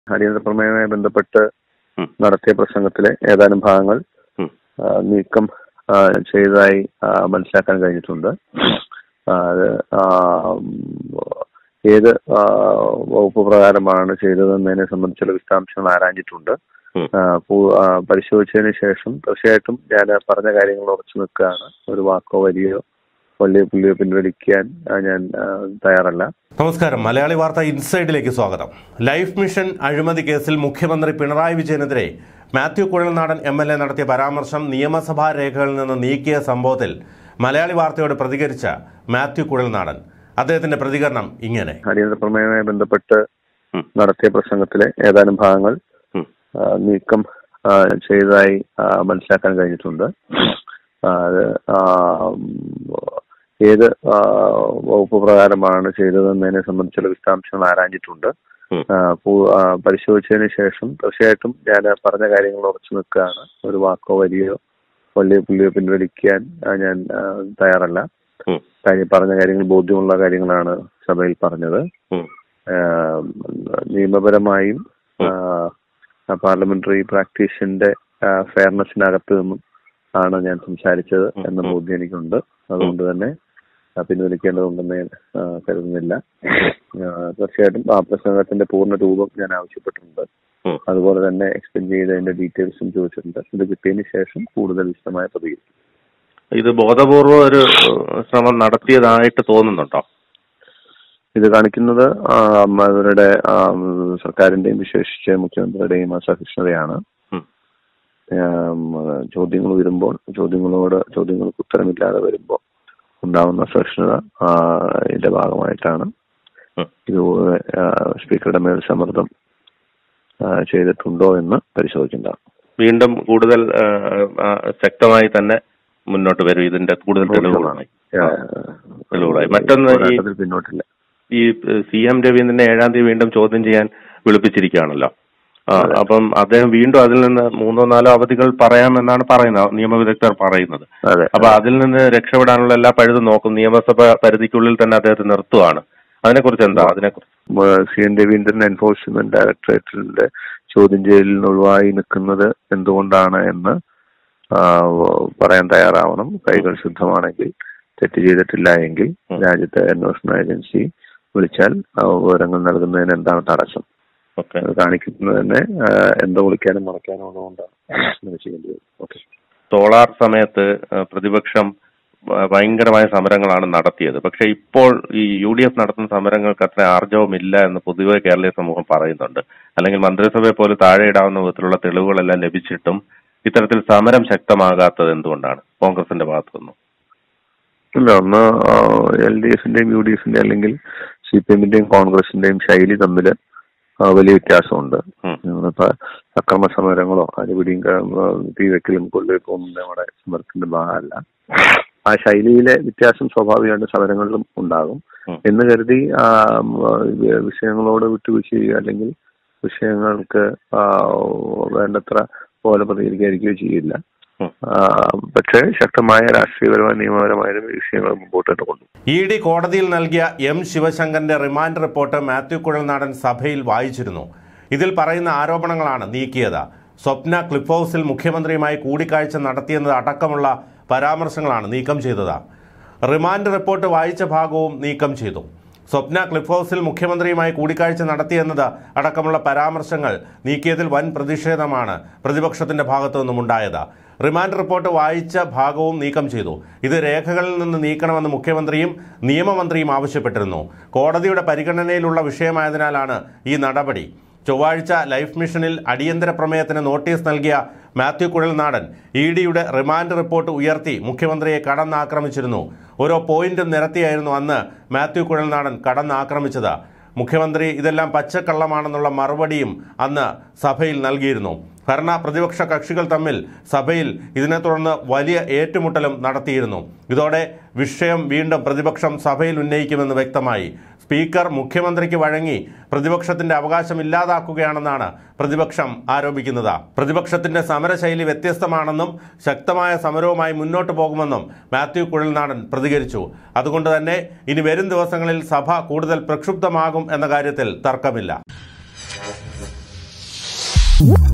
അടിയന്തര പ്രമേയവുമായി ബന്ധപ്പെട്ട് ഉം. നടത്തിയ പ്രസംഗത്തിലെ ഏതാനും ഭാഗങ്ങൾ ഉം. ആ, നീക്കം ആ, ചെയ്തതായി ആ, മനസ്സിലാക്കാൻ കഴിഞ്ഞിട്ടുണ്ട് ആ, അത് ആ, ഉം, ഏത് ആ, വകുപ്പ് പ്രകാരമാണ് ചെയ്തതെന്നതിനെ സംബന്ധിച്ചുള്ള വിശദാംശങ്ങൾ ആരാഞ്ഞിട്ടുണ്ട് ഉം. ആ, പൂ- ആ, പരിശോധിച്ചതിന് ശേഷം തീർച്ചയായിട്ടും ഞാൻ പറഞ്ഞ കാര്യങ്ങൾ ഉറച്ചു നിൽക്കുകയാണ് ഒരു വാക്കോ വരിയോ വലിയ പുള്ളിയോ പിൻവലിക്കാൻ ആ, ഞാൻ ആ, തയ്യാറല്ല നമസ്കാരം മലയാളി വാർത്ത ഇൻസൈഡിലേക്ക് സ്വാഗതം ലൈഫ് മിഷൻ അഴിമതി കേസിൽ മുഖ്യമന്ത്രി പിണറായി വിജയനെതിരെ Mathew Kuzhalnadan M L A നടത്തിയ പരാമർശം നിയമസഭാ രേഖകളിൽ നിന്ന് നീക്കിയ സംഭവത്തിൽ മലയാളി വാർത്തയോട് പ്രതികരിച്ച മാത്യു കുഴൽനാടൻ അദ്ദേഹത്തിന്റെ പ്രതികരണം ഇങ്ങനെ അടിയന്തര പ്രമേയവുമായി ബന്ധപ്പെട്ട് ഉം. നടത്തിയ പ്രസംഗത്തിലെ ഏതാനും ഭാഗങ്ങൾ ഉം. ആ, നീക്കം ആ, ചെയ്തതായി ആ, മനസ്സിലാക്കാൻ കഴിഞ്ഞിട്ടുണ്ട് ആ, അത് ആ, ഉം, ഏത് ആ, വകുപ്പ് പ്രകാരമാണ് ചെയ്തതെന്നതിനെ സംബന്ധിച്ചുള്ള വിശദാംശങ്ങൾ ആരാഞ്ഞിട്ടുണ്ട് ഉം. ആ, പൂ- ആ, പരിശോധിച്ചതിന് ശേഷം തീർച്ചയായിട്ടും ഞാൻ പറഞ്ഞ കാര്യങ്ങൾ ഉറച്ചു നിൽക്കുകയാണ് ഒരു വാക്കോ വരിയോ വലിയ പുള്ളിയോ പിൻവലിക്കാൻ ആ, ഞാൻ ആ, തയ്യാറല്ല ഉം. കാര്യം പറഞ്ഞ കാര്യങ്ങൾ ബോധ്യമുള്ള കാര്യങ്ങളാണ് സഭയിൽ പറഞ്ഞത് ഉം. ആഹ് നിയമപരമായും പാർലമെന്ററി പ്രാക്ടീസിന്റെ ഫെയർനെസ്സിനകത്ത് നിന്നും ആണ് ഞാൻ സംസാരിച്ചത് ഉം. എന്ന ബോധ്യം എനിക്കുണ്ട് അതുകൊണ്ട് തന്നെ ആ, പിൻവലിക്കേണ്ടതുണ്ടെന്ന് ഞാൻ ആ, കരുതുന്നില്ല ആ, തീർച്ചയായിട്ടും ആ പ്രസംഗത്തിന്റെ പൂർണ്ണ രൂപം ഞാൻ ആവശ്യപ്പെട്ടിട്ടുണ്ട് ഉം. അതുപോലെ തന്നെ എക്സ്പ്ലെയിൻ ചെയ്തതിന്റെ ഡീറ്റെയിൽസും ചോദിച്ചിട്ടുണ്ട് ഇത് കിട്ടിയതിന് ശേഷം കൂടുതൽ വിശദമായ പ്രതികരിക്കും ഇത് ബോധപൂർവം ഒരു ഏഹ്, ശ്രമം നടത്തിയതായിട്ട് തോന്നുന്നുണ്ടോ ഇത് കാണിക്കുന്നത് ആ, അവരുടെ ആ, സർക്കാരിന്റെയും വിശേഷിച്ച് മുഖ്യമന്ത്രിയുടെയും അസഹിഷ്ണുതയാണ് ഉം. ആം, ചോദ്യങ്ങൾ വരുമ്പോൾ ചോദ്യങ്ങളോട് ചോദ്യങ്ങൾക്ക് ഉത്തരമില്ലാതെ വരുമ്പോൾ ഉണ്ടാവുന്ന അസഹിഷ്ണുത ആ, ഇതിന്റെ ഭാഗമായിട്ടാണ് ഉം. ഇത് ആ, സ്പീക്കറുടെ മേൽ സമ്മർദ്ദം ആ, ചെയ്തിട്ടുണ്ടോ എന്ന് പരിശോധിക്കേണ്ടതാണ് വീണ്ടും കൂടുതൽ ഏഹ്, ആ, ശക്തമായി തന്നെ മുന്നോട്ട് വരും ഇതിന്റെ കൂടുതൽ തെളിവുകളാണ് ആ, തെളിവുകളായി. മറ്റൊന്ന് ഈ- പോരാട്ടത്തിൽ പിന്നോട്ടില്ല ഈ സി എം രവീന്ദ്രനെ ഏഴാം തീയതി വീണ്ടും ചോദ്യം ചെയ്യാൻ വിളിപ്പിച്ചിരിക്കുകയാണല്ലോ ആ, അതെ. അപ്പം അദ്ദേഹം വീണ്ടും അതിൽ നിന്ന് മൂന്നോ നാലോ അവധികൾ പറയാമെന്നാണ് പറയുന്നത് നിയമവിദഗ്ധർ പറയുന്നത് അതെ അപ്പൊ അതിൽ നിന്ന് രക്ഷപ്പെടാനുള്ള എല്ലാ പഴുതും നോക്കും നിയമസഭ പരിധിക്കുള്ളിൽ തന്നെ അദ്ദേഹത്തെ നിർത്തുവാണ് അതിനെക്കുറിച്ച് എന്താ അതിനെക്കുറിച്ച് സി എൻ രവീന്ദ്രൻ എൻഫോഴ്സ്മെന്റ് ഡയറക്ടറേറ്റിന്റെ ചോദ്യം ചെയ്യലിൽ നിന്ന് ഒഴിവായി നിൽക്കുന്നത് എന്തുകൊണ്ടാണ് എന്ന് ആ, പറയാൻ തയ്യാറാവണം കൈകൾ ശുദ്ധമാണെങ്കിൽ തെറ്റ് ചെയ്തിട്ടില്ല എങ്കിൽ ഉം. രാജ്യത്തെ അന്വേഷണ ഏജൻസി വിളിച്ചാൽ ആ വിവരങ്ങൾ നൽകുന്നതിന് എന്താണ് തടസ്സം ഓക്കെ അത് കാണിക്കുന്നത് തന്നെ ആ, എന്തോ വിളിക്കാനും മറക്കാനും ഉള്ളതുകൊണ്ടാണ് അങ്ങനെ ചെയ്യേണ്ടി വരും ഓക്കെ സോളാർ സമയത്ത് ആ, പ്രതിപക്ഷം ഭ- ഭയങ്കരമായ സമരങ്ങളാണ് നടത്തിയത് പക്ഷെ ഇപ്പോൾ ഈ യു ഡി എഫ് നടത്തുന്ന സമരങ്ങൾക്ക് അത്ര ആർജവമില്ല എന്ന് പൊതുവെ കേരളീയ സമൂഹം പറയുന്നുണ്ട് അല്ലെങ്കിൽ മന്ത്രിസഭയെ പോലെ താഴെ ഇടാവുന്ന വിധത്തിലുള്ള തെളിവുകളെല്ലാം ലഭിച്ചിട്ടും ഇത്തരത്തിൽ സമരം ശക്തമാകാത്തത് എന്തുകൊണ്ടാണ് കോൺഗ്രസിന്റെ ഭാഗത്തുനിന്നും ഇല്ല ഒന്ന് എൽ ഡി എഫിന്റെയും യു ഡി എഫിന്റെയും അല്ലെങ്കിൽ സി പി എമ്മിന്റെയും കോൺഗ്രസിന്റെയും ശൈലി തമ്മിൽ വലിയ വ്യത്യാസമുണ്ട് ഉം. ഇപ്പൊ അക്രമ സമരങ്ങളോ അടിപിടിയും ക- ആ, തീവെക്കലും കൊള്ളുവെപ്പോ ഒന്നും നമ്മുടെ സമരത്തിന്റെ ഭാഗമല്ല ആ ശൈലിയിലെ വ്യത്യാസം സ്വാഭാവികമായിട്ട് സമരങ്ങളിലും ഉണ്ടാകും ഉം. എന്ന് കരുതി ആ, ഉം, വി- വിഷയങ്ങളോട് വിട്ടുവീഴ്ച ചെയ്യുക അല്ലെങ്കിൽ വിഷയങ്ങൾക്ക് ആ, വേണ്ടത്ര പോലെ പ്രതികരിക്കാതിരിക്കുകയോ ചെയ്യില്ല ഉം. ആ, പക്ഷേ ശക്തമായ രാഷ്ട്രീയപരമായ നിയമപരമായ വിഷയങ്ങൾ മുമ്പോട്ട് കൊണ്ടു ഇ ഡി കോടതിയിൽ നൽകിയ എം ശിവശങ്കറിന്റെ റിമാൻഡ് റിപ്പോർട്ട് മാത്യു കുഴൽനാടൻ സഭയിൽ വായിച്ചിരുന്നു ഇതിൽ പറയുന്ന ആരോപണങ്ങളാണ് നീക്കിയത് സ്വപ്ന ക്ലിഫ് ഹൗസിൽ മുഖ്യമന്ത്രിയുമായി കൂടിക്കാഴ്ച നടത്തിയെന്നത് അടക്കമുള്ള പരാമർശങ്ങളാണ് നീക്കം ചെയ്തത് റിമാൻഡ് റിപ്പോർട്ട് വായിച്ച ഭാഗവും നീക്കം ചെയ്തു സ്വപ്ന ക്ലിഫ് ഹൗസിൽ മുഖ്യമന്ത്രിയുമായി കൂടിക്കാഴ്ച നടത്തിയെന്നത് അടക്കമുള്ള പരാമർശങ്ങൾ നീക്കിയതിൽ വൻ പ്രതിഷേധമാണ് പ്രതിപക്ഷത്തിന്റെ ഭാഗത്തു നിന്നും ഉണ്ടായത് റിമാൻഡ് റിപ്പോർട്ട് വായിച്ച ഭാഗവും നീക്കം ചെയ്തു ഇത് രേഖകളിൽ നിന്ന് നീക്കണമെന്ന് മുഖ്യമന്ത്രിയും നിയമമന്ത്രിയും ആവശ്യപ്പെട്ടിരുന്നു കോടതിയുടെ പരിഗണനയിലുള്ള വിഷയമായതിനാലാണ് ഈ നടപടി ചൊവ്വാഴ്ച ലൈഫ് മിഷനിൽ അടിയന്തര പ്രമേയത്തിന് നോട്ടീസ് നൽകിയ മാത്യു കുഴൽനാടൻ ഇ ഡിയുടെ റിമാൻഡ് റിപ്പോർട്ട് ഉയർത്തി മുഖ്യമന്ത്രിയെ കടന്നാക്രമിച്ചിരുന്നു ഓരോ പോയിന്റും നിരത്തിയായിരുന്നു അന്ന് മാത്യു കുഴൽനാടൻ കടന്നാക്രമിച്ചത് മുഖ്യമന്ത്രി ഇതെല്ലാം പച്ചക്കള്ളമാണെന്നുള്ള മറുപടിയും അന്ന് സഭയിൽ നൽകിയിരുന്നു ഭരണ പ്രതിപക്ഷ കക്ഷികൾ തമ്മിൽ സഭയിൽ ഇതിനെ തുടർന്ന് വലിയ ഏറ്റുമുട്ടലും നടത്തിയിരുന്നു ഇതോടെ വിഷയം വീണ്ടും പ്രതിപക്ഷം സഭയിൽ ഉന്നയിക്കുമെന്ന് വ്യക്തമായി സ്പീക്കർ മുഖ്യമന്ത്രിക്ക് വഴങ്ങി പ്രതിപക്ഷത്തിന്റെ അവകാശം ഇല്ലാതാക്കുകയാണെന്നാണ് പ്രതിപക്ഷം ആരോപിക്കുന്നത് പ്രതിപക്ഷത്തിന്റെ സമരശൈലി വ്യത്യസ്തമാണെന്നും ശക്തമായ സമരവുമായി മുന്നോട്ട് പോകുമെന്നും മാത്യു കുഴൽനാടൻ പ്രതികരിച്ചു അതുകൊണ്ട് തന്നെ ഇനി വരും ദിവസങ്ങളിൽ സഭ കൂടുതൽ പ്രക്ഷുബ്ധമാകും എന്ന കാര്യത്തിൽ തർക്കമില്ല Podcast.